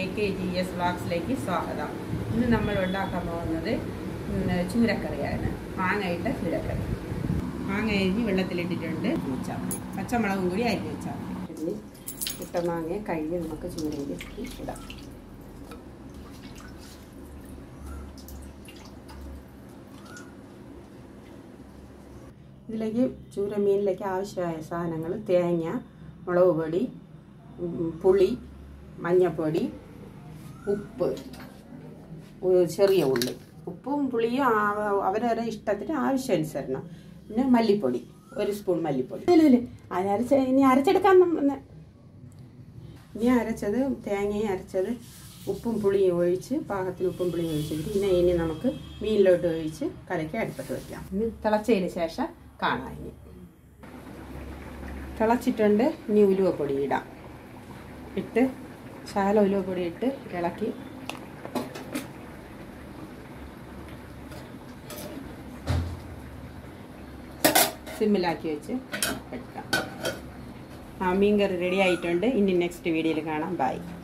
K G S വ്ളോഗ്സിലേക്ക് സ്വാഗതം ഇന്ന് നമ്മൾ ഉണ്ടാക്കാൻ പോകുന്നത് ഉം, ചൂരക്കറിയാണ് മാങ്ങയിട്ട് ചൂരക്കറി മാങ്ങ അരിഞ്ഞ് വെള്ളത്തിലിട്ടിട്ടുണ്ട് വെച്ചാൽ മതി പച്ചമുളകും കൂടി അരിഞ്ഞ് വെച്ചാൽ മതി ഇതിൽ ഇട്ട മാങ്ങ കഴുകി നമുക്ക് ചൂരയിലേക്ക് ഇടാം ഇതിലേക്ക് ചൂര മീനിലേക്ക് ആവശ്യമായ സാധനങ്ങൾ തേങ്ങ മുളക് പൊടി ഉം, പുളി മഞ്ഞൾപ്പൊടി ഉപ്പ് ഒരു ചെറിയ ഉള്ളി ഉപ്പും പുളിയും ആ- അവരവരുടെ ഇഷ്ടത്തിന് ആവശ്യാനുസരണം പിന്നെ മല്ലിപ്പൊടി ഒരു സ്പൂൺ മല്ലിപ്പൊടി ഇല്ല ഇല്ല അത് അരച്ച് ഇനി അരച്ചെടുക്കാൻ നമ്മ- ഇനി അരച്ചത് തേങ്ങയും അരച്ചത് ഉപ്പും പുളിയും ഒഴിച്ച് പാകത്തിന് ഉപ്പും പുളിയും ഒഴിച്ചിട്ട് പിന്നെ ഇനി നമുക്ക് മീനിലോട്ട് ഒഴിച്ച് കലക്കി അടുപ്പത്ത് വയ്ക്കാം ഇനി തിളച്ചതിന് ശേഷം കാണാം ഇനി തിളച്ചിട്ടുണ്ട് ഇനി ഉലുവപ്പൊടി ഇടാം ഇട്ട് ശാല ഉലുവപ്പൊടി ഇട്ട് ഇളക്കി സിമ്മിലാക്കി വെച്ച് എടുക്കാം ആ മീൻ കറി റെഡി ആയിട്ടുണ്ട് ഇനി നെക്സ്റ്റ് വീഡിയോയിൽ കാണാം ബൈ